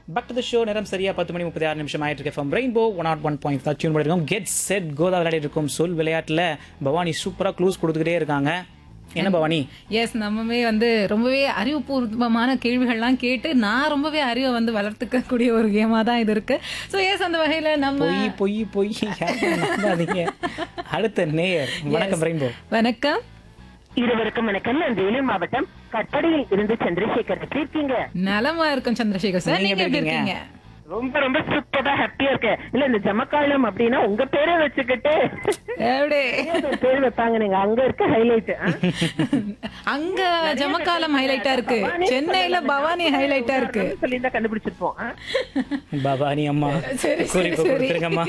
Back to the show நேரம் சரியா பத்து மணி முப்பத்தி ஆறு நிமிஷம் ஆயிட்டு இருக்கு from rainbow one nought one point தான் டியூன் பண்ணிருக்கோம் கெட் செட் கோதா விளையாடி இருக்கும் சொல் விளையாட்டுல பவானி சூப்பரா க்ளூஸ் கொடுத்துக்கிட்டே இருக்காங்க என்ன பவானி எஸ் நம்மவே வந்து ரொம்பவே அறிவுபூர்வமான கேள்விகள்லாம் கேட்டு நான் ரொம்பவே அறிவை வந்து வளர்த்துக்கக்கூடிய ஒரு கேமா தான் இது இருக்கு ஸோ எஸ் அந்த வகையில நம்ம பொய் பொய் பொய் யாரும் நம்பாதீங்க அடுத்த நேயர் வணக்கம் ரெயின்போ வணக்கம் இருவருக்கும் வணக்கம் நான் வேலூர் மாவட்டம் கட்டடையில் இருந்து சந்திரசேகர் எப்படி இருக்கீங்க நலமா இருக்கும் சந்திரசேகர் சார் நீங்க நீங்க எப்படி எப்படி இருக்கீங்க ரொம்ப ரொம்ப சூப்பரா ஹாப்பியா இருக்கேன் இல்ல இந்த ஜமக்காலம் அப்படின்னா உங்க பேரை வச்சுக்கிட்டு எப்படி ஒரு பேர் வைப்பாங்க நீங்க அங்க இருக்க ஹைலைட் அங்க ஜமக்காலம் ஹைலைட்டா இருக்கு சென்னையில பவானி ஹைலைட்டா இருக்கு சொல்லி தான் கண்டுபிடிச்சிருப்போம் ஆ? பவானி அம்மா சரி குறிப்பு சரி கொடுத்துருங்கம்மா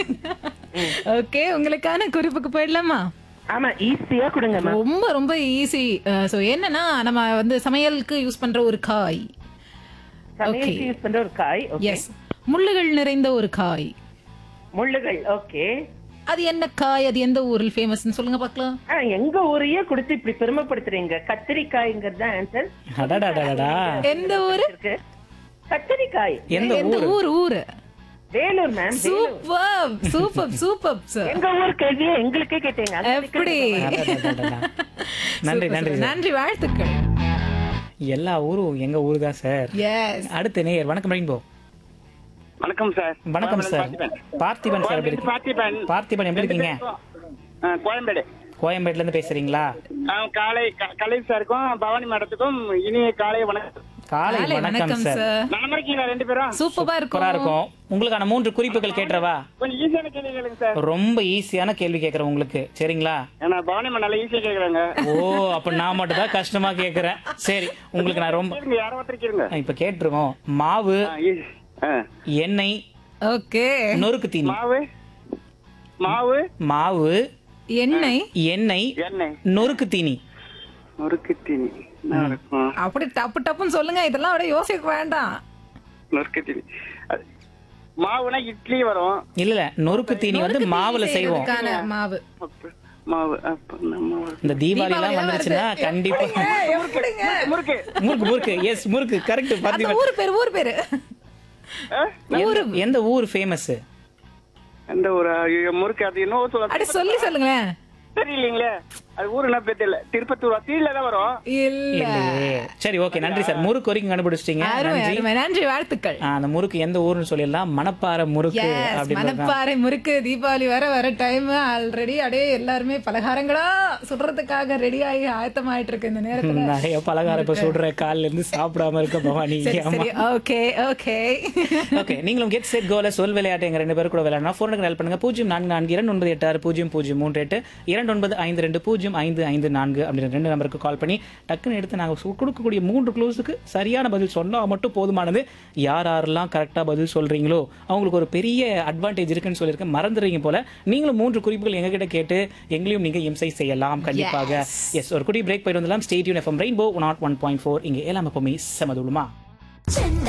ஓகே உங்களுக்கான குறிப்புக்கு போயிடலாமா ஆமா ஈஸியா கொடுங்கம்மா ரொம்ப ரொம்ப ஈஸி ஸோ என்னன்னா நம்ம வந்து சமையலுக்கு யூஸ் பண்ற ஒரு காய் சமையலுக்கு யூஸ் பண்ற ஒரு காய் okay. எஸ் முள்ளுகள் நிறைந்த ஒரு காய் முள்ளுகள் ஓகே அது என்ன காய் அது எந்த ஊரில் ஃபேமஸ்னு சொல்லுங்க பார்க்கலாம் எங்க ஊரையே கொடுத்து இப்படி பெருமைப்படுத்துறீங்க கத்திரிக்காய்ங்கிறது தான் ஆன்சர் அடடாடடா எந்த ஊரு இருக்கு கத்திரிக்காய் எந்த எந்த ஊர் ஊர் ஊரு Vellore ma'am super super super sir எங்க ஊர் கேள்வியே எங்களுக்கே கேட்டீங்க அங்க எப்படி அடடடடடா. நன்றி நன்றி சார். நன்றி வாழ்த்துக்கள் எல்லா ஊரும் எங்க ஊர் தான் சார் எஸ் அடுத்த நேயர் வணக்கம் ரெயின்போ வணக்கம் சார் வணக்கம் சார் பார்த்திபன் சார் எப்படி கோயம்பேடு பார்த்திபன் இருக்கு பார்த்திபன் எப்படி இருக்கீங்க ஆ, கோயம்பேடு கோயம்பேட்டுல இருந்து பேசுறீங்களா ஆ, காலை க- கலை சாருக்கும் பவானி மேடத்துக்கும் இனிய காலை வணக்கம் காலை காலை வணக்கம் வணக்கம் சார் சார் நலமா இருக்கீங்களா ரெண்டு பேரும் சூப்பரா சூப்பரா இருக்கும் இருக்கும் உங்களுக்கான மூன்று குறிப்புகள் கேட்டுறவா கொஞ்சம் ஈஸியான கேள்வி கேளுங்க சார் ரொம்ப ஈஸியான கேள்வி கேட்கறேன் உங்களுக்கு சரிங்களா ஏன்னா பவானி மேம் நல்லா ஈஸியா கேக்குறாங்க ஓ அப்ப நான் மட்டும் தான் கஷ்டமா கேக்குறேன் சரி உங்களுக்கு நான் ரொம்ப கேளுங்க யாரோ ஒருத்தர் கேளுங்க இப்ப கேட்டுருவோம் மாவு ஆ, ஈ- ஆ. எண்ணெய் ஓகே நொறுக்கு தீனி மாவு மாவு மாவு எண்ணெய் எண்ணெய் எண்ணெய் நொறுக்கு தீனி நொறுக்கு தீனி என்ன இருக்கும் அப்படி டப்பு டப்புன்னு சொல்லுங்க இதெல்லாம் விட யோசிக்க வேண்டாம் நொறுக்கு தீனி அது- மாவுனா இட்லி வரும் இல்ல இல்ல நொறுக்கு தீனி வந்து நொறுக்கு மாவுல தீனி செய்வோம் செய்யறதுக்கான மாவு அப்ப- மாவு அப்ப நம்ம மாவு. இந்த தீபாவளி எல்லாம் தீபாவளி வந்துருச்சுன்னா வருது. கண்டிப்பா எப்படிங்க முறுக்கு முறுக்கு முறுக்கு எஸ் முறுக்கு கரெக்ட் அந்த பார்த்திபன் ஊர் பேரு ஊர் பேரு ஆ? எந்த- எந்த ஊர் ஃபேமஸ் எந்த ஒரு ஐயோ, முறுக்கு அது இன்னும் சொல்ல அடி சொல்லி சொல்லுங்களேன் தெரியலீங்களே அது ஊரு என்ன பேர் தெரியல திருப்பத்தூர் தீல தான் வரும் இல்ல இல்லையே சரி ஓகே நன்றி சார் முறுக்கு வரைக்கும் கண்டுபிடிச்சிட்டீங்க அருமை நன்றி அருமை நன்றி வாழ்த்துக்கள் ஆ, அந்த முறுக்கு எந்த ஊர்னு சொல்லிடலாம் மணப்பாறை முறுக்கு எஸ் அப்படின்னு மணப்பாறை முறுக்கு தீபாவளி வர வர டைம் ஆல்ரெடி அப்படியே எல்லாருமே பலகாரங்களா சுடுறதுக்காக ரெடி ஆகி ஆயத்தமாயிட்டு இருக்கு இந்த நேரத்துல நிறைய பலகாரம் இப்ப சுடுற கால்ல இருந்து சாப்பிடாம இருக்க பவானி சரி ஆமா சரி ஓகே ஓகே ஓகே நீங்களும் கெட் செட் கோல சொல் விளையாட்டு எங்க ரெண்டு பேரும் கூட விளையாடணும் ஃபோனுக்கு ஹெல்ப் பண்ணுங்க பூஜ்ஜியம் நான்கு நான்கு இரண்டு ஒன்பது எட்டு ஆறு பூஜ்ஜியம் பூஜ்ஜியம் மூன்று எட்டு இரண்டு ஒன்பது ஐந்து ரெண்டு பூஜ்ஜியம் ஐந்து ஐந்து நான்கு அப்படின்ற ரெண்டு நம்பருக்கு கால் பண்ணி டக்குன்னு எடுத்து நாங்கள் சு- கொடுக்கக்கூடிய மூன்று க்ளோஸுக்கு சரியான பதில் சொன்னால் மட்டும் போதுமானது யார் யாரெல்லாம் கரெக்டாக பதில் சொல்றீங்களோ அவங்களுக்கு ஒரு பெரிய அட்வான்டேஜ் இருக்குன்னு சொல்லியிருக்கேன் மறந்துடுறீங்க போல நீங்களும் மூன்று குறிப்புகள் எங்ககிட்ட கேட்டு எங்களையும் நீங்க இம்சை செய்யலாம் கண்டிப்பாக எஸ் ஒரு குடி பிரேக் போயிட்டு வந்துடலாம் stay tuned FM rainbow one nought one point four இங்கே எல்லாம் எப்பவுமே செமதுமா சென்னை